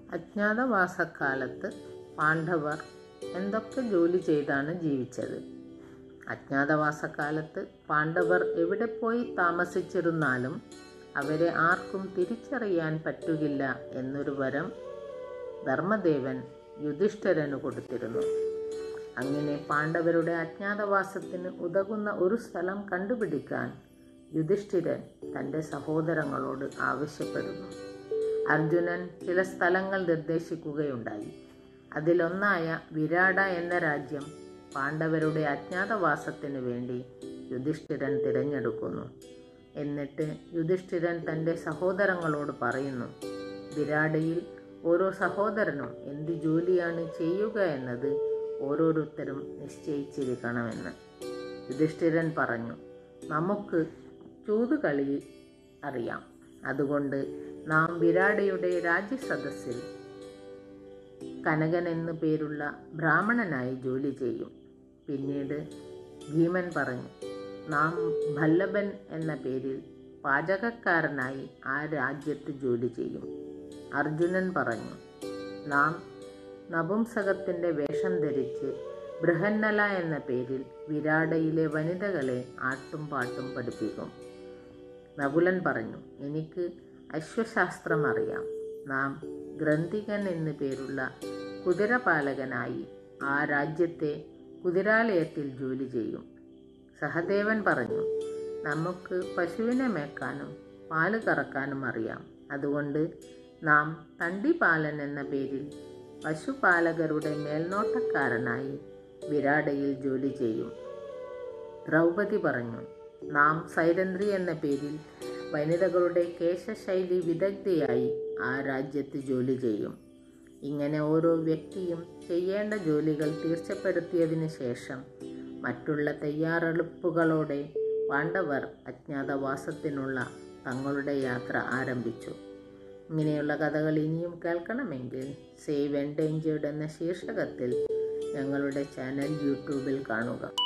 അജ്ഞാതവാസക്കാലത്ത് പാണ്ഡവർ എന്തൊക്കെ ജോലി ചെയ്താണ് ജീവിച്ചത് അജ്ഞാതവാസക്കാലത്ത് പാണ്ഡവർ എവിടെ പോയി താമസിച്ചിരുന്നാലും അവരെ ആർക്കും തിരിച്ചറിയാൻ പറ്റുകില്ല എന്നൊരു വരം ധർമ്മദേവൻ യുധിഷ്ഠിരന് കൊടുത്തിരുന്നു അങ്ങനെ പാണ്ഡവരുടെ അജ്ഞാതവാസത്തിന് ഉതകുന്ന ഒരു സ്ഥലം കണ്ടുപിടിക്കാൻ യുധിഷ്ഠിരൻ തൻ്റെ സഹോദരങ്ങളോട് ആവശ്യപ്പെടുന്നു അർജുനൻ ചില സ്ഥലങ്ങൾ നിർദ്ദേശിക്കുകയുണ്ടായി അതിലൊന്നായ വിരാട എന്ന രാജ്യം പാണ്ഡവരുടെ അജ്ഞാതവാസത്തിന് വേണ്ടി യുധിഷ്ഠിരൻ തിരഞ്ഞെടുക്കുന്നു എന്നിട്ട് യുധിഷ്ഠിരൻ തൻ്റെ സഹോദരങ്ങളോട് പറയുന്നു വിരാടയിൽ ഓരോ സഹോദരനും എന്ത് ജോലിയാണ് ചെയ്യുക എന്നത് ഓരോരുത്തരും നിശ്ചയിച്ചിരിക്കണമെന്ന് യുധിഷ്ഠിരൻ പറഞ്ഞു നമുക്ക് ചൂതുകളി അറിയാം അതുകൊണ്ട് നാം വിരാടയുടെ രാജ്യസദസ്സിൽ കനകൻ എന്നു പേരുള്ള ബ്രാഹ്മണനായി ജോലി ചെയ്യും പിന്നീട് ഭീമൻ പറഞ്ഞു നാം ഭല്ലഭൻ എന്ന പേരിൽ പാചകക്കാരനായി ആ രാജ്യത്ത് ജോലി ചെയ്യും അർജുനൻ പറഞ്ഞു നാം നപുംസകത്തിൻ്റെ വേഷം ധരിച്ച് ബൃഹന്നല എന്ന പേരിൽ വിരാടയിലെ വനിതകളെ ആട്ടും പാട്ടും പഠിപ്പിക്കും നകുലൻ പറഞ്ഞു എനിക്ക് അശ്വശാസ്ത്രം അറിയാം നാം ഗ്രന്ഥികൻ എന്നു പേരുള്ള കുതിരപാലകനായി ആ രാജ്യത്തെ കുതിരാലയത്തിൽ ജോലി ചെയ്യും സഹദേവൻ പറഞ്ഞു നമുക്ക് പശുവിനെ മേക്കാനും പാല് കറക്കാനും അറിയാം അതുകൊണ്ട് നാം തണ്ടിപാലൻ എന്ന പേരിൽ പശുപാലകരുടെ മേൽനോട്ടക്കാരനായി വിരാടയിൽ ജോലി ചെയ്യും ദ്രൗപദി പറഞ്ഞു നാം സൈരന്ധ്രി എന്ന പേരിൽ വനിതകളുടെ കേശശൈലി വിദഗ്ധയായി ആ രാജ്യത്ത് ജോലി ചെയ്യും ഇങ്ങനെ ഓരോ വ്യക്തിയും ചെയ്യേണ്ട ജോലികൾ തീർച്ചപ്പെടുത്തിയതിന് ശേഷം മറ്റുള്ള തയ്യാറെടുപ്പുകളോടെ പാണ്ഡവർ അജ്ഞാതവാസത്തിനുള്ള തങ്ങളുടെ യാത്ര ആരംഭിച്ചു ഇങ്ങനെയുള്ള കഥകൾ ഇനിയും കേൾക്കണമെങ്കിൽ സേവ് എൻഡേഞ്ചേർഡ് എന്ന ശീർഷകത്തിൽ ഞങ്ങളുടെ ചാനൽ യൂട്യൂബിൽ കാണുക